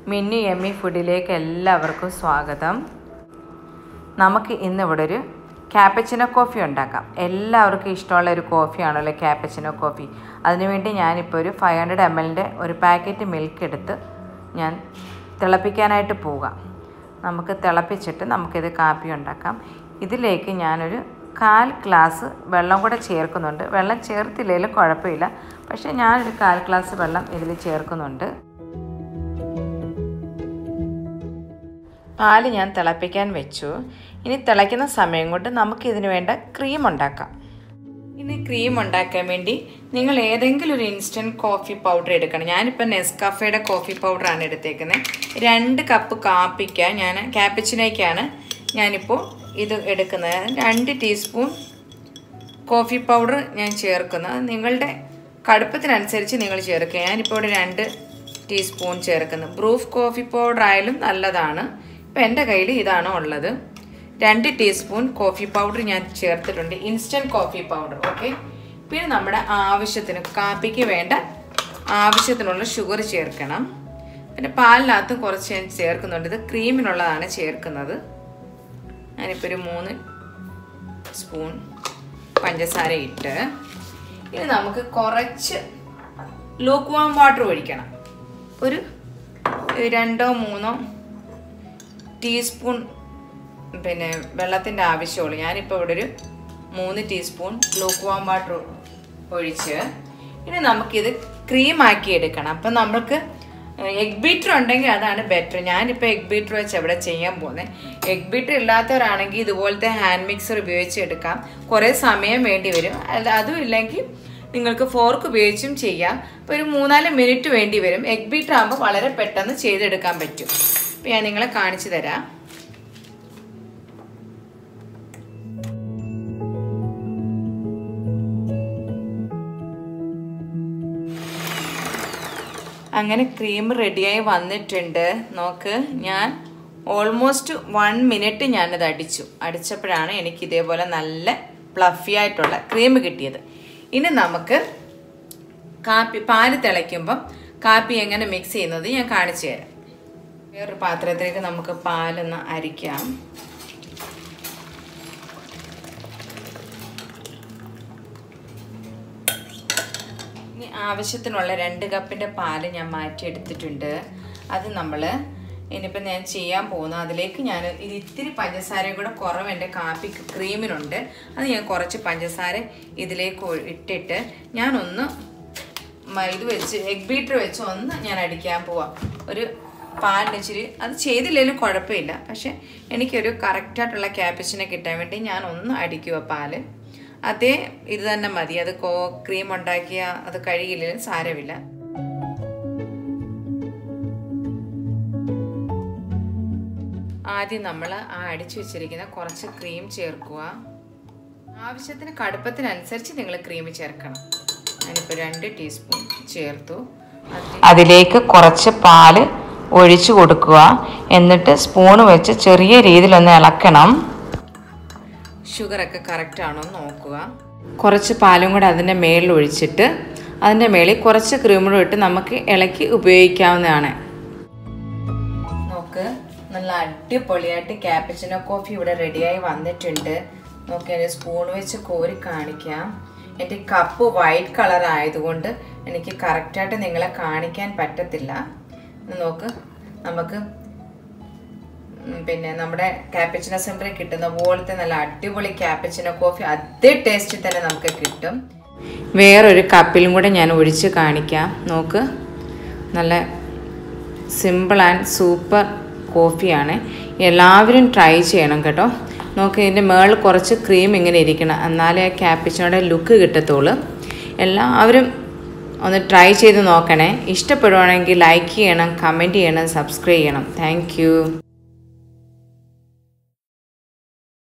മിന്നി എമ്മി ഫുഡിലേക്ക് എല്ലാവർക്കും സ്വാഗതം നമുക്ക് ഇന്നിവിടെ ഒരു ക്യാപ്പച്ചിനോ കോഫി ഉണ്ടാക്കാം എല്ലാവർക്കും ഇഷ്ടമുള്ള ഒരു കോഫിയാണല്ലോ ക്യാപ്പച്ചിനോ കോഫി അതിനുവേണ്ടി ഞാനിപ്പോൾ ഒരു ഫൈവ് ഹൺഡ്രഡ് എം എല്ലിൻ്റെ ഒരു പാക്കറ്റ് മിൽക്ക് എടുത്ത് ഞാൻ തിളപ്പിക്കാനായിട്ട് പോകാം നമുക്ക് തിളപ്പിച്ചിട്ട് നമുക്കിത് കാപ്പി ഉണ്ടാക്കാം ഇതിലേക്ക് ഞാനൊരു കാൽ ഗ്ലാസ് വെള്ളം കൂടെ ചേർക്കുന്നുണ്ട് വെള്ളം ചേർത്തില്ലെങ്കിലും കുഴപ്പമില്ല പക്ഷേ ഞാനൊരു കാൽ ഗ്ലാസ് വെള്ളം ഇതിൽ ചേർക്കുന്നുണ്ട് പാല് ഞാൻ തിളപ്പിക്കാൻ വെച്ചു ഇനി തിളയ്ക്കുന്ന സമയം കൊണ്ട് നമുക്ക് ഇതിന് വേണ്ട ക്രീം ഉണ്ടാക്കാം ഇനി ക്രീം ഉണ്ടാക്കാൻ വേണ്ടി നിങ്ങൾ ഏതെങ്കിലും ഒരു ഇൻസ്റ്റൻറ്റ് കോഫി പൗഡർ എടുക്കണം ഞാനിപ്പോൾ നെസ്കാഫയുടെ കോഫി പൗഡറാണ് എടുത്തേക്കുന്നത് രണ്ട് കപ്പ് കാപ്പിക്ക ഞാൻ ക്യാപ്പിച്ചിനേക്കാണ് ഞാനിപ്പോൾ ഇത് എടുക്കുന്നത് രണ്ട് ടീസ്പൂൺ കോഫി പൗഡർ ഞാൻ ചേർക്കുന്നത് നിങ്ങളുടെ കടുപ്പത്തിനനുസരിച്ച് നിങ്ങൾ ചേർക്കുക ഞാനിപ്പോൾ ഇവിടെ രണ്ട് ടീസ്പൂൺ ചേർക്കുന്നു ബ്രൂഫ് കോഫി പൗഡർ ആയാലും നല്ലതാണ് ഇപ്പം എൻ്റെ കയ്യിൽ ഇതാണ് ഉള്ളത് രണ്ട് ടീസ്പൂൺ കോഫി പൗഡർ ഞാൻ ചേർത്തിട്ടുണ്ട് ഇൻസ്റ്റൻറ്റ് കോഫി പൗഡർ ഓക്കെ പിന്നെ നമ്മുടെ ആവശ്യത്തിന് കാപ്പിക്ക് വേണ്ട ആവശ്യത്തിനുള്ള ഷുഗർ ചേർക്കണം പിന്നെ പാലിനകത്തും കുറച്ച് ഞാൻ ചേർക്കുന്നുണ്ട് ഇത് ക്രീമിനുള്ളതാണ് ചേർക്കുന്നത് ഞാനിപ്പോൾ ഒരു മൂന്ന് സ്പൂൺ പഞ്ചസാര ഇട്ട് ഇനി നമുക്ക് കുറച്ച് ലൂക്ക് വാം വാട്ടർ ഒഴിക്കണം ഒരു രണ്ടോ മൂന്നോ ടീസ്പൂൺ പിന്നെ വെള്ളത്തിൻ്റെ ആവശ്യമുള്ളൂ ഞാനിപ്പോൾ ഇവിടെ ഒരു മൂന്ന് ടീസ്പൂൺ ലൂക്ക് വാം വാട്ടർ ഒഴിച്ച് ഇനി നമുക്കിത് ക്രീമാക്കി എടുക്കണം അപ്പം നമുക്ക് എഗ് ബീറ്റർ ഉണ്ടെങ്കിൽ അതാണ് ബെറ്റർ ഞാനിപ്പോൾ എഗ് ബീറ്റർ വെച്ച് എവിടെ ചെയ്യാൻ പോകുന്നത് എഗ് ബീറ്റർ ഇല്ലാത്തവരാണെങ്കിൽ ഇതുപോലത്തെ ഹാൻഡ് മിക്സർ ഉപയോഗിച്ച് എടുക്കാം കുറേ സമയം വേണ്ടി വരും അല്ല അതും ഇല്ലെങ്കിൽ നിങ്ങൾക്ക് ഫോർക്ക് ഉപയോഗിച്ചും ചെയ്യാം അപ്പോൾ ഒരു മൂന്നാല് മിനിറ്റ് വേണ്ടി വരും എഗ് ബീറ്റർ ആകുമ്പോൾ വളരെ പെട്ടെന്ന് ചെയ്തെടുക്കാൻ പറ്റും അപ്പോൾ ഞാൻ നിങ്ങളെ കാണിച്ചു തരാം അങ്ങനെ ക്രീം റെഡിയായി വന്നിട്ടുണ്ട് നോക്ക് ഞാൻ ഓൾമോസ്റ്റ് വൺ മിനിറ്റ് ഞാനത് അടിച്ചു അടിച്ചപ്പോഴാണ് എനിക്ക് ഇതേപോലെ നല്ല പ്ലഫി ആയിട്ടുള്ള ക്രീം കിട്ടിയത് ഇനി നമുക്ക് കാപ്പി പാല് തിളയ്ക്കുമ്പം കാപ്പി എങ്ങനെ മിക്സ് ചെയ്യുന്നത് ഞാൻ കാണിച്ചു തരാം വേറൊരു പാത്രത്തിലേക്ക് നമുക്ക് പാലൊന്ന് അരിക്കാം ഇനി ആവശ്യത്തിനുള്ള രണ്ട് കപ്പിൻ്റെ പാല് ഞാൻ മാറ്റിയെടുത്തിട്ടുണ്ട് അത് നമ്മൾ ഇനിയിപ്പോൾ ഞാൻ ചെയ്യാൻ പോകുന്നു അതിലേക്ക് ഞാൻ ഇത് ഇത്തിരി പഞ്ചസാരയും കൂടെ കുറവ് എൻ്റെ കാപ്പി ക്രീമിനുണ്ട് അത് ഞാൻ കുറച്ച് പഞ്ചസാര ഇതിലേക്ക് ഇട്ടിട്ട് ഞാനൊന്ന് ഇത് വെച്ച് എഗ് ബീറ്റർ വെച്ച് ഒന്ന് ഞാൻ അടിക്കാൻ പോവാം ഒരു പാലിന് ഇച്ചിരി അത് ചെയ്തില്ലെങ്കിലും കുഴപ്പമില്ല പക്ഷെ എനിക്കൊരു കറക്റ്റായിട്ടുള്ള ക്യാപ്പിച്ചിനെ കിട്ടാൻ വേണ്ടി ഞാൻ ഒന്ന് അടിക്കുക പാല് അതേ ഇത് തന്നെ മതി അത് കോ ക്രീം ഉണ്ടാക്കിയ അത് കഴുകില്ലെങ്കിലും സാരമില്ല ആദ്യം നമ്മൾ ആ അടിച്ചു വെച്ചിരിക്കുന്ന കുറച്ച് ക്രീം ചേർക്കുക ആവശ്യത്തിന് കടുപ്പത്തിനനുസരിച്ച് നിങ്ങൾ ക്രീം ചേർക്കണം ഞാനിപ്പോൾ രണ്ട് ടീസ്പൂൺ ചേർത്തു അതിലേക്ക് കുറച്ച് പാല് ഒഴിച്ചു കൊടുക്കുക എന്നിട്ട് സ്പൂൺ വെച്ച് ചെറിയ രീതിയിലൊന്ന് ഇളക്കണം ഷുഗറൊക്കെ കറക്റ്റ് ആണോ എന്ന് നോക്കുക കുറച്ച് പാലും കൂടെ അതിൻ്റെ മേളിൽ ഒഴിച്ചിട്ട് അതിൻ്റെ മേളിൽ കുറച്ച് ക്രീമും ഇട്ട് നമുക്ക് ഇളക്കി ഉപയോഗിക്കാവുന്നതാണ് നോക്ക് നല്ല അടിപൊളിയായിട്ട് ക്യാപ്പച്ചിനോ കോഫി ഇവിടെ റെഡിയായി വന്നിട്ടുണ്ട് നോക്കി എൻ്റെ സ്പൂൺ വെച്ച് കോരി കാണിക്കാം എൻ്റെ കപ്പ് വൈറ്റ് കളർ ആയതുകൊണ്ട് എനിക്ക് കറക്റ്റായിട്ട് നിങ്ങളെ കാണിക്കാൻ പറ്റത്തില്ല നോക്ക് നമുക്ക് പിന്നെ നമ്മുടെ ക്യാപ്പച്ചിനോ സെമ്പറിൽ കിട്ടുന്ന പോലത്തെ നല്ല അടിപൊളി ക്യാപ്പച്ചിനോ കോഫി അതേ ടേസ്റ്റിൽ തന്നെ നമുക്ക് കിട്ടും വേറൊരു കപ്പിലും കൂടെ ഞാൻ ഒഴിച്ച് കാണിക്കാം നോക്ക് നല്ല സിമ്പിൾ ആൻഡ് സൂപ്പർ കോഫിയാണ് എല്ലാവരും ട്രൈ ചെയ്യണം കേട്ടോ നോക്ക് ഇതിൻ്റെ മേളിൽ കുറച്ച് ക്രീം ഇങ്ങനെ ഇരിക്കണം എന്നാലേ ആ ക്യാപ്പിച്ചിനോടെ ലുക്ക് കിട്ടത്തുള്ളൂ എല്ലാവരും ഒന്ന് ട്രൈ ചെയ്ത് നോക്കണേ ഇഷ്ടപ്പെടുവാണെങ്കിൽ ലൈക്ക് ചെയ്യണം കമൻറ്റ് ചെയ്യണം സബ്സ്ക്രൈബ് ചെയ്യണം താങ്ക്